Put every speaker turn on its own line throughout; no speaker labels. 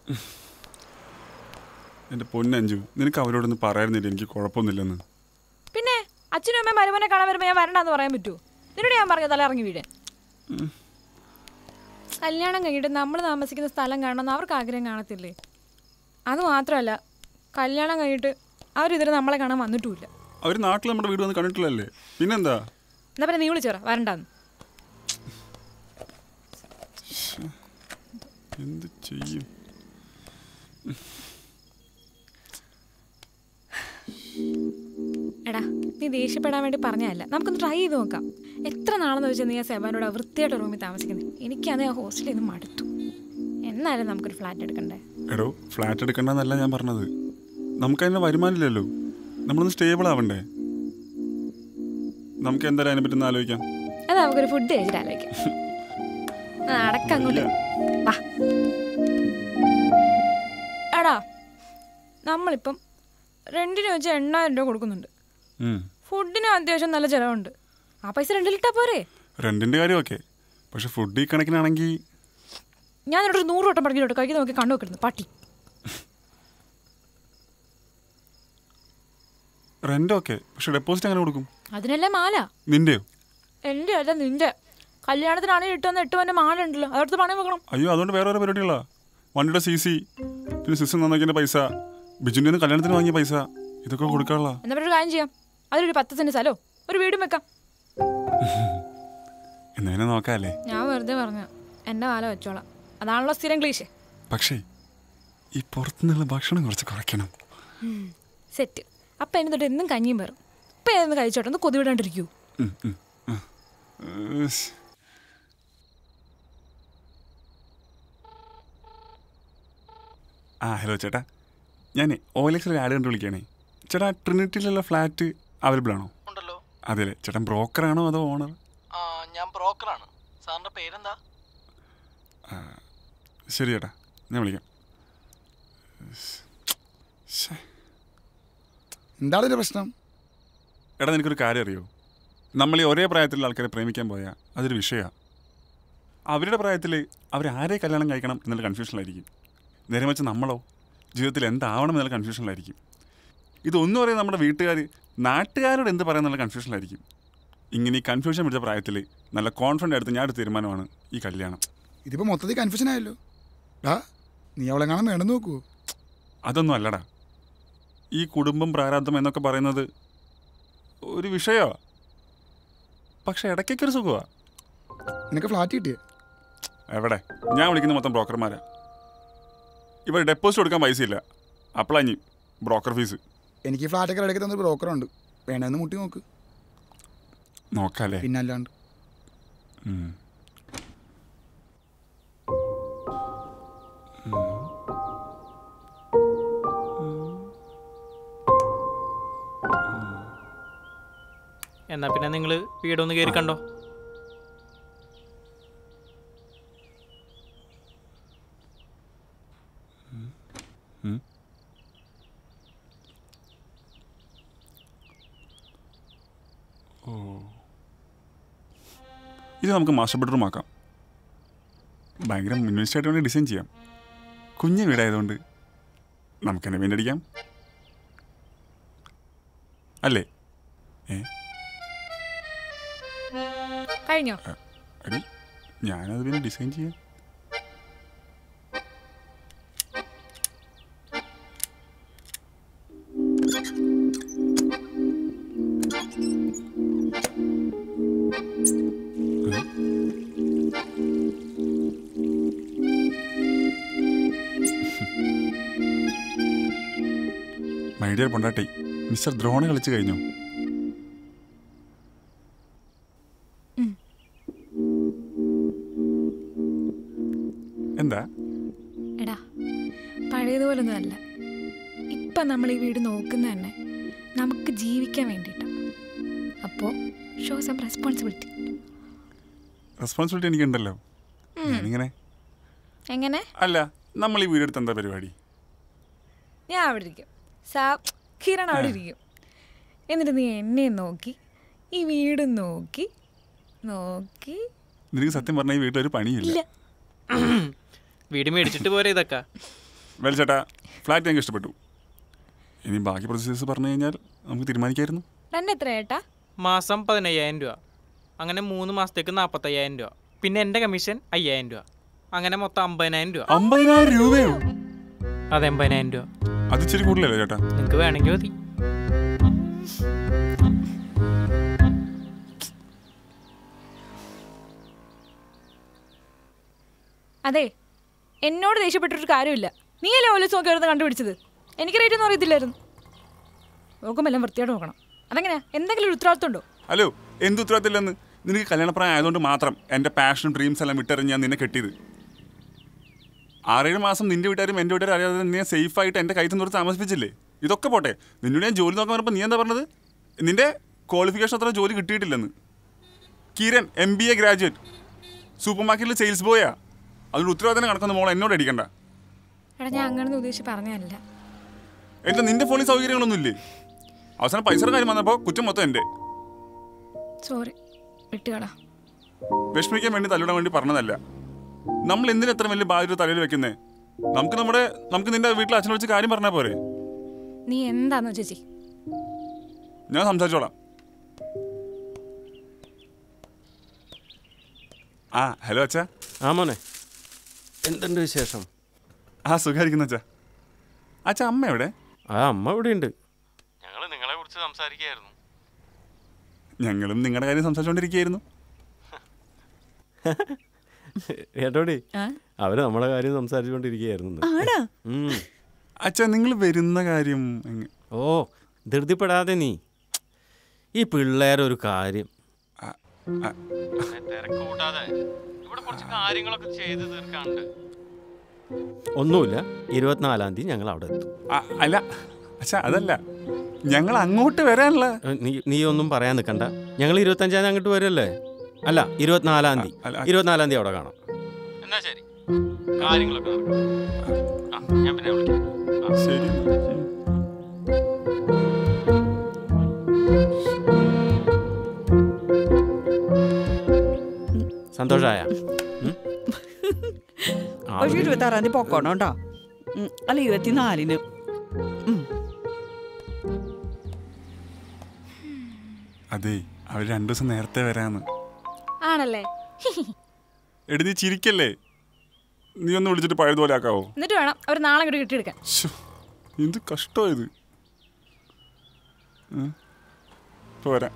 എൻ്റെ പൊന്നഞ്ചു നിനക്ക് അവരോടൊന്ന് പറയാറുന്നില്ല എനിക്ക് കുഴപ്പമൊന്നുമില്ലെന്ന്
പിന്നെ അച്ഛനും അമ്മയും മരുമനെ കാണാൻ വരുമ്പോൾ ഞാൻ വരണ്ടെന്ന് പറയാൻ പറ്റുമോ നിന്നോട് ഞാൻ പറഞ്ഞ തല ഇറങ്ങി വീഴാൻ കല്യാണം കഴിഞ്ഞിട്ട് നമ്മൾ താമസിക്കുന്ന സ്ഥലം കാണണമെന്ന് അവർക്ക് ആഗ്രഹം കാണത്തില്ലേ അത് മാത്രമല്ല കല്യാണം കഴിഞ്ഞിട്ട് അവരിതുവരെ നമ്മളെ കാണാൻ വന്നിട്ടുമില്ല
അവർ നാട്ടിൽ നമ്മുടെ വീട് വന്ന് കണ്ടിട്ടില്ലല്ലേ പിന്നെന്താ
എന്നാ പിന്നെ നീ വിളിച്ചോറ വരണ്ടാന്ന്
എന്ത് ചെയ്യും
എടാ നീ ദേഷ്യപ്പെടാൻ വേണ്ടി പറഞ്ഞതല്ല നമുക്കൊന്ന് ട്രൈ ചെയ്ത് നോക്കാം എത്ര നാളെന്ന് വെച്ചാൽ നീ ആ സെവാനോട് ആ വൃത്തിയായിട്ട് റൂമിൽ താമസിക്കുന്നത് എനിക്കത് ആ ഹോസ്റ്റലിൽ നിന്ന് മടുത്തു എന്നാലും നമുക്കൊരു ഫ്ലാറ്റ് എടുക്കണ്ടേ
എടോ ഫ്ലാറ്റ് എടുക്കണ്ടെന്നല്ല ഞാൻ പറഞ്ഞത് നമുക്ക് അതിന് വരുമാനമില്ലല്ലോ നമ്മളൊന്ന് സ്റ്റേബിൾ ആവണ്ടേ നമുക്ക് എന്തായാലും അതിനെ പറ്റി ഒന്ന് ആലോചിക്കാം
അത് നമുക്കൊരു ഫുഡ് കഴിച്ചിട്ട് ആലോചിക്കാം ആ, അടക്ക അങ്ങോട്ട് വാ എടാ നമ്മളിപ്പം റെന്റിന് വെച്ച് എണ്ണായിരം രൂപ കൊടുക്കുന്നുണ്ട്
ഉം.
ഫുഡിന് അത്യാവശ്യം നല്ല ചിലവുണ്ട് ആ പൈസ രണ്ടിലിട്ടാ പോരെ
റെന്റിന്റെ കാര്യം ഓക്കെ പക്ഷെ ഫുഡ് ഈ കണക്കിനാണെങ്കിൽ
ഞാൻ എന്നോട് ഒരു നൂറ് വട്ടം പറഞ്ഞിട്ട് കഴിക്കുന്ന നോക്കി കണ്ണു വെക്കിരുന്നു പട്ടി
റെന്റ് ഓക്കെ പക്ഷെ ഡെപ്പോസിറ്റ് എങ്ങനെ കൊടുക്കും
അതിനല്ലേ മാല
നിന്റെയോ
എൻ്റെ അല്ല നിന്റെ കല്യാണത്തിനാണെങ്കിൽ ഇട്ടുവന്ന എട്ട് വന്ന മാല ഉണ്ടല്ലോ അതെടുത്ത് പണയം വെക്കണം
അയ്യോ അതുകൊണ്ട് വേറെ വേറെ പരിപാടികളാ വണ്ടിയുടെ സി സി പിന്നെ സിസ്റ്റം നന്നാക്കിയതിന്റെ പൈസ ബിജുവിൻ്റെ നിന്ന് കല്യാണത്തിന് വാങ്ങിയ പൈസ ഇതൊക്കെ കൊടുക്കാനുള്ള
എന്നാ പിന്നെ ഒരു കാര്യം ചെയ്യാം അതിലൊരു പത്ത് സെന്റ് സ്ഥലോ ഒരു വീടും വെക്കാം
എന്നതിനെ നോക്കാല്ലേ
ഞാൻ വെറുതെ പറഞ്ഞു എൻ്റെ മാല വെച്ചോളാം അതാണല്ലോ സ്ഥിരം ക്ലീശേ
പക്ഷേ ഈ പുറത്തുനിന്നുള്ള ഭക്ഷണം കുറച്ച് കുറയ്ക്കണം
സെറ്റ് അപ്പം എന്നെ തൊട്ട് എന്നും കഞ്ഞിയും പേറും ഇപ്പം ഏതൊന്ന് കഴിച്ചോട്ടെ ഒന്ന് കൊതി വിടാണ്ടിരിക്കൂ
ഉം, ഉം, ഉം. ഏസ്. ആ ഹലോ ചേട്ടാ ഞാൻ ഓലക്സിൽ ആഡ് കണ്ട് വിളിക്കണേ ചേട്ടാ ട്രിനിറ്റിയിലുള്ള ഫ്ലാറ്റ് അവൈലബിൾ ആണോ
ഉണ്ടല്ലോ
അതെ അല്ലേ ചേട്ടൻ ബ്രോക്കറാണോ അതോ ഓണർ
ആ ഞാൻ ബ്രോക്കറാണ് സാറിന്റെ പേരെന്താ
ശരി ചേട്ടാ ഞാൻ വിളിക്കാം ശ്ശേ.
എന്താണ് ഇതിന്റെ പ്രശ്നം
എടാ നിനക്കൊരു കാര്യം അറിയോ നമ്മൾ ഈ ഒരേ പ്രായത്തിലുള്ള ആൾക്കാരെ പ്രേമിക്കാൻ പോയാൽ അതൊരു വിഷയമാണ് അവരുടെ പ്രായത്തിൽ അവരാരെ കല്യാണം കഴിക്കണം എന്നുള്ള കൺഫ്യൂഷനിലായിരിക്കും നേരെ വെച്ച് നമ്മളോ ജീവിതത്തിൽ എന്താവണം എന്നുള്ള കൺഫ്യൂഷനിലായിരിക്കും ഇതൊന്നും അറിയാൻ നമ്മുടെ വീട്ടുകാർ നാട്ടുകാരോട് എന്ത് പറയാന്നുള്ള കൺഫ്യൂഷനിലായിരിക്കും ഇങ്ങനെ ഈ കൺഫ്യൂഷൻ പിടിച്ച പ്രായത്തിൽ നല്ല കോൺഫിഡൻ്റ് എടുത്ത് ഞാൻ എടുത്ത തീരുമാനമാണ് ഈ കല്യാണം
ഇതിപ്പോ മൊത്തത്തിൽ കൺഫ്യൂഷൻ ആയല്ലോ ഡാ നീ അവളെ കാണാൻ വേണമെന്ന് നോക്കൂ
അതൊന്നും അല്ലടാ ഈ കുടുംബം പ്രാരാബ്ദം എന്നൊക്കെ പറയുന്നത് ഒരു വിഷയമാണ് പക്ഷെ ഇടയ്ക്കൊക്കെ ഒരു സുഖമാണ്
നിനക്ക് ഫ്ലാറ്റ് കിട്ടിയേ
എവിടെ ഞാൻ വിളിക്കുന്ന മൊത്തം ബ്രോക്കർമാരാ ഇവർ ഡെപ്പോസിറ്റ് കൊടുക്കാൻ പൈസയില്ല അപ്പളാഞ്ഞി ബ്രോക്കർ ഫീസ്
എനിക്ക് ഈ ഫ്ലാറ്റൊക്കെ ഇടയ്ക്ക് തന്നൊരു ബ്രോക്കറുണ്ട് വേണമെന്ന് മുട്ടി നോക്ക്
നോക്കാല്ലേ
പിന്നെ അല്ലാണ്ട്
ഉം.
എന്നാ പിന്നെ നിങ്ങൾ വീടൊന്ന് കയറി കണ്ടോ
ഇത് നമുക്ക് മാസ്റ്റർ ബെഡ്റൂം ആക്കാം ഭയങ്കര മിനിമലിസ്റ്റായിട്ട് വേണ്ടി ഡിസൈൻ ചെയ്യാം കുഞ്ഞു വീടായതുകൊണ്ട് നമുക്ക് തന്നെ പെയിൻ്റ് അടിക്കാം അല്ലേ ഏ
കഴിഞ്ഞോ
അടി ഞാനത് പിന്നെ ഡിസൈൻ ചെയ്യാം മൈ ഡിയർ പൊണ്ടാട്ടി മിസ്റ്റർ ദ്രോണ കളിച്ചു കഴിഞ്ഞോ എന്താ
എടാ പഴയതുപോലൊന്നും അല്ല ഇപ്പം നമ്മൾ ഈ വീട് നോക്കുന്ന തന്നെ നമുക്ക് ജീവിക്കാൻ വേണ്ടിയിട്ടാണ് അപ്പോൾ ഷോ സം റെസ്പോൺസിബിലിറ്റി
റെസ്പോൺസിബിലിറ്റി എനിക്കുണ്ടല്ലോ ഞാനിങ്ങനെ
എങ്ങനെ
അല്ല നമ്മൾ ഈ വീടെടുത്ത് എന്താ പരിപാടി
ഞാൻ അവിടെ ഇരിക്കും സാ കിരൺ അവിടെ ഇരിക്കും എന്നിട്ട് നീ എന്നെ നോക്കി ഈ വീട് നോക്കി നോക്കി
നിനക്ക് സത്യം പറഞ്ഞാൽ ഈ വീട്ടിലൊരു പണിയില്ല
ഇല്ല
വീട് മേടിച്ചിട്ട് പോരെ ഇതൊക്കെ
വെൽ ചേട്ടാ ഫ്ലാറ്റ് ഞങ്ങൾക്ക് ഇഷ്ടപ്പെട്ടു ഇനി ബാക്കി പ്രൊസീജേഴ്സ് പറഞ്ഞു കഴിഞ്ഞാൽ നമുക്ക് തീരുമാനിക്കായിരുന്നു
റെന്റ് എത്ര ഏട്ടാ
മാസം പതിനയ്യായിരം രൂപ അങ്ങനെ മൂന്ന് മാസത്തേക്ക് നാൽപ്പത്തയ്യായിരം രൂപ പിന്നെ എൻ്റെ കമ്മീഷൻ അയ്യായിരം രൂപ അങ്ങനെ മൊത്തം അമ്പതിനായിരം രൂപ
അമ്പതിനായിരം രൂപയോ
അതെ എൺപതിനായിരം രൂപ
അത് ഇച്ചിരി കൂടുതലല്ലേ ചേട്ടാ
നിങ്ങൾക്ക് വേണമെങ്കിൽ മതി
അതെ എന്നോട് ദേഷ്യപ്പെട്ടൊരു കാര്യമില്ല നീയല്ലേ ഓലീസ് നോക്കി വരുന്നത് കണ്ടുപിടിച്ചത് എനിക്ക് റേറ്റ് ഒന്നും അറിയത്തില്ലായിരുന്നു നോക്കുമ്പോൾ എല്ലാം വൃത്തിയായിട്ട് നോക്കണം അതെങ്ങനെയാ എന്തെങ്കിലും ഒരു ഉത്തരവാദിത്വം ഉണ്ടോ
ഹലോ എന്ത് ഉത്തരവാദിത്തമില്ലെന്ന് നിനക്ക് കല്യാണപ്രായം ആയതുകൊണ്ട് മാത്രം എൻ്റെ പാഷനും ഡ്രീംസ് എല്ലാം വിട്ടെറിഞ്ഞ് ഞാൻ നിന്നെ കെട്ടിയത് ആറേഴ് മാസം നിന്റെ വീട്ടുകാരും എൻ്റെ വീട്ടുകാരും അറിയാതെ നിന്നെ സേഫായിട്ട് എൻ്റെ കൈത്തിൽ നിന്ന് താമസിപ്പിച്ചില്ലേ ഇതൊക്കെ പോട്ടെ നിന്നോട് ഞാൻ ജോലി നോക്കാൻ പറഞ്ഞപ്പോൾ നീ എന്താ പറഞ്ഞത് നിന്റെ ക്വാളിഫിക്കേഷൻ അത്ര ജോലി കിട്ടിയിട്ടില്ലെന്ന് Kiran M B A graduate super മാർക്കറ്റിൽ സെയിൽസ് ബോയാ അതിൻ്റെ ഉത്തരവാദിത്തം കണക്കുന്ന മോൾ എന്നോട് അടിക്കണ്ട
എടാ ഞാൻ അങ്ങനെ ഉദ്ദേശിച്ച് പറഞ്ഞതല്ല
എന്താ നിന്റെ ഫോണിൽ സൗകര്യങ്ങളൊന്നും ഇല്ലേ അവസാനം പൈസയുടെ കാര്യം വന്നപ്പോൾ കുറ്റം മൊത്തം എൻ്റെ
സോറി വിട്ടുകളാ
വിഷമിക്കാൻ വേണ്ടി തല്ലിടാൻ വേണ്ടി പറഞ്ഞതല്ല നമ്മൾ എന്തിനാ എത്ര വലിയ ബാധ്യത തലയിൽ വെക്കുന്നേ നമുക്ക് നമ്മുടെ നമുക്ക് നിന്റെ വീട്ടിൽ അച്ഛനെ വിളിച്ച് കാര്യം പറഞ്ഞാൽ പോരെ
നീ എന്താന്ന് ചേച്ചി
ഞാൻ സംസാരിച്ചോളാം ആ ഹലോ അച്ഛാ
ആ മോനെ എന്തുണ്ട് വിശേഷം
ആ സുഖമായിരിക്കുന്നു അച്ഛാ അച്ഛാ അമ്മ എവിടെ
ആ അമ്മ ഇവിടെ ഉണ്ട് ഞങ്ങൾ നിങ്ങളെ കുറിച്ച് സംസാരിക്കുകയായിരുന്നു
ഞങ്ങളും നിങ്ങളുടെ കാര്യം സംസാരിച്ചുകൊണ്ടിരിക്കുകയായിരുന്നു
കേട്ടോടി
ആ?
അവര് നമ്മളെ കാര്യം സംസാരിച്ചുകൊണ്ടിരിക്കുകയായിരുന്നു ഇന്ന്.
ആണോ
ഉം.
അച്ഛാ നിങ്ങൾ വരുന്ന കാര്യം എങ്ങ-
ഓ ധൃതിപ്പെടാതെ നീ ഈ പിള്ളേരൊരു കാര്യം
ആ, ആ,
തിരക്ക് കൂട്ടാതെ ഇവിടെ കുറച്ച് കാര്യങ്ങളൊക്കെ ചെയ്തു തീർക്കാണ്ട് ഒന്നുമില്ല ഇരുപത്തിനാലാം തീയതി ഞങ്ങൾ അവിടെ എത്തും
ആ, അല്ല അച്ഛാ അതല്ല ഞങ്ങൾ അങ്ങോട്ട് വരാനുള്ള
ഏ, നീ നീ ഒന്നും പറയാൻ നിൽക്കണ്ട ഞങ്ങൾ ഇരുപത്തഞ്ചാം തീയതി അങ്ങോട്ട് വരല്ലേ അല്ല ഇരുപത്തിനാലാം തീയതി
അല്ല,
ഇരുപത്തിനാലാം തീയതി അവിടെ കാണാം എന്നാ ശരി കാര്യങ്ങളൊക്കെ ഞാൻ പിന്നെ വിളിക്കാം
ശരി ഉം.
സന്തോഷമായ
പക്ഷേ ഇരുപത്താറാം തീയതി പൊക്കോണം കേട്ടോ ഉം, അല്ല ഇരുപത്തിനാലിന് ഉം.
അതെ അവർ രണ്ടു ദിവസം നേരത്തെ വരാന്ന്
ആണല്ലേ
എടി നീ ചിരിക്കല്ലേ നീ ഒന്ന് വിളിച്ചിട്ട് പഴയതുപോലെ ആക്കാവോ
എന്നിട്ട് വേണം അവർ നാളെ ഇങ്ങോട്ട് കിട്ടിയെടുക്കാൻ
ശ്ശോ, എന്ത് കഷ്ടമായത് ഇപ്പൊ വരാം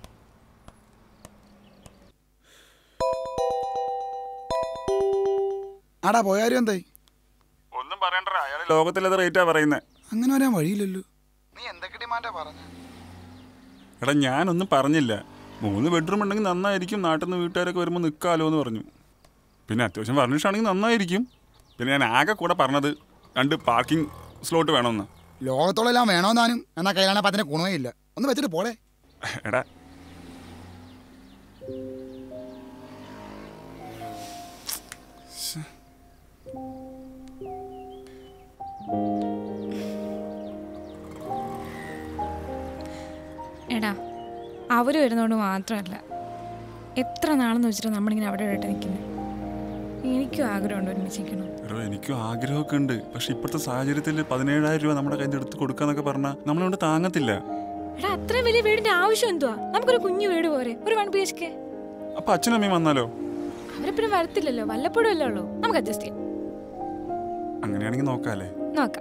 ആടാ പോയാരും എന്തായി
ഒന്നും പറയണ്ട അയാൾ ലോകത്തിലത് റേറ്റാ പറയുന്നത്
അങ്ങനെ വരാൻ വഴിയില്ലല്ലോ നീ എന്തൊക്കെ ഡിമാൻഡാ പറഞ്ഞ
എടാ ഞാനൊന്നും പറഞ്ഞില്ല മൂന്ന് ബെഡ്റൂം ഉണ്ടെങ്കിൽ നന്നായിരിക്കും നാട്ടിൽ നിന്ന് വീട്ടുകാരൊക്കെ വരുമ്പോൾ നിൽക്കാമല്ലോ എന്ന് പറഞ്ഞു പിന്നെ അത്യാവശ്യം ഫർണിഷ് ആണെങ്കിൽ നന്നായിരിക്കും പിന്നെ ഞാൻ ആകെ കൂടെ പറഞ്ഞത് രണ്ട് പാർക്കിംഗ് സ്ലോട്ട് വേണമെന്ന്
ലോകത്തോളെല്ലാം വേണോന്നാനും എന്നാ കയ്യിലാണെ പത്തിന് ഗുണമേ ഇല്ല ഒന്ന് വെച്ചിട്ട് പോടെ
എടാ
എടാ അവർ വരുന്നതുകൊണ്ട് മാത്രമല്ല എത്ര നാളെന്ന് വെച്ചിട്ട് നമ്മളിങ്ങനെ അവിടെ ഇവിടെ നിൽക്കുന്നത് എനിക്കും ആഗ്രഹമുണ്ട് ഒരുമിച്ചിരിക്കണം
എടോ എനിക്കും ആഗ്രഹമൊക്കെ ഉണ്ട് പക്ഷെ ഇപ്പോഴത്തെ സാഹചര്യത്തിൽ പതിനേഴായിരം രൂപ നമ്മുടെ കയ്യിൽ നിന്ന് എടുത്ത് കൊടുക്കാന്നൊക്കെ പറഞ്ഞാൽ നമ്മളോട് താങ്ങത്തില്ല
എടാ അത്രയും വലിയ വീടിന്റെ ആവശ്യം എന്തുവാ നമുക്കൊരു കുഞ്ഞു വീട് പോരെ ഒരു വൺ ബി എച്ച് കെ
അപ്പൊ അച്ഛനും അമ്മയും വന്നാലോ
അവരെപ്പോഴും വരത്തില്ലല്ലോ വല്ലപ്പോഴും അല്ലേ ഉള്ളൂ നമുക്ക് അഡ്ജസ്റ്റ് ചെയ്യാം
അങ്ങനെയാണെങ്കിൽ നോക്കാല്ലേ
നോക്കാം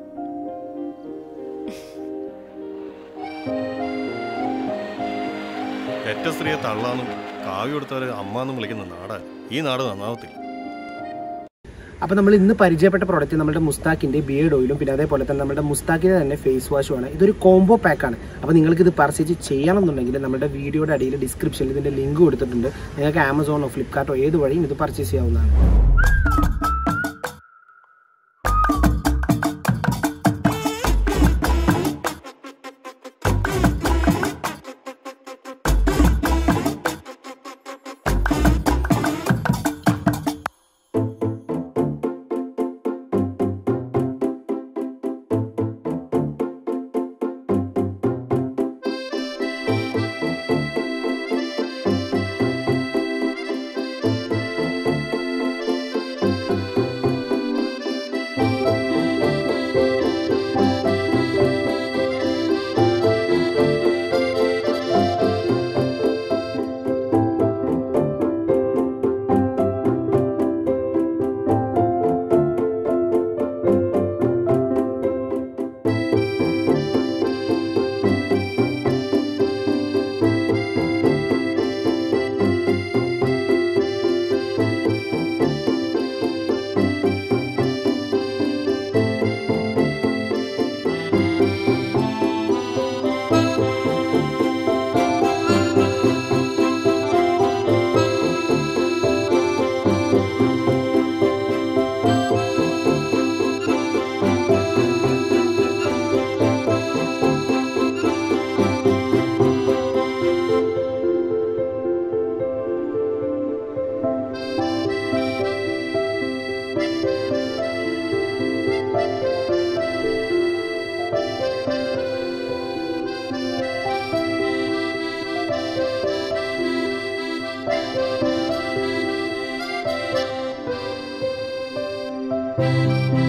പെറ്റ സ്ത്രീയെ തള്ളാന്നും കാവ്യ കൊടുത്തവരെ അമ്മാന്നും വിളിക്കുന്ന നാടാ ഈ നാട് നന്നാവത്തില്ല
അപ്പോൾ നമ്മൾ ഇന്ന് പരിചയപ്പെട്ട പ്രോഡക്റ്റ് നമ്മുടെ മുസ്താക്കിന്റെ ബിയേഡ് ഓയിലും പിന്നെ അതേപോലെ തന്നെ നമ്മുടെ മുസ്താക്കിന്റെ തന്നെ ഫേസ് വാഷുമാണ് ഇതൊരു കോംബോ പാക്കാണ് അപ്പോൾ നിങ്ങൾക്ക് ഇത് പർച്ചേസ് ചെയ്യണമെന്നുണ്ടെങ്കിൽ നമ്മുടെ വീഡിയോയുടെ അടിയിൽ ഡിസ്ക്രിപ്ഷനിൽ ഇതിന്റെ ലിങ്ക് കൊടുത്തിട്ടുണ്ട് നിങ്ങൾക്ക് ആമസോണോ ഫ്ലിപ്കാർട്ടോ ഏത് വഴിയും ഇത് പർച്ചേസ് ചെയ്യാവുന്നതാണ്
ആ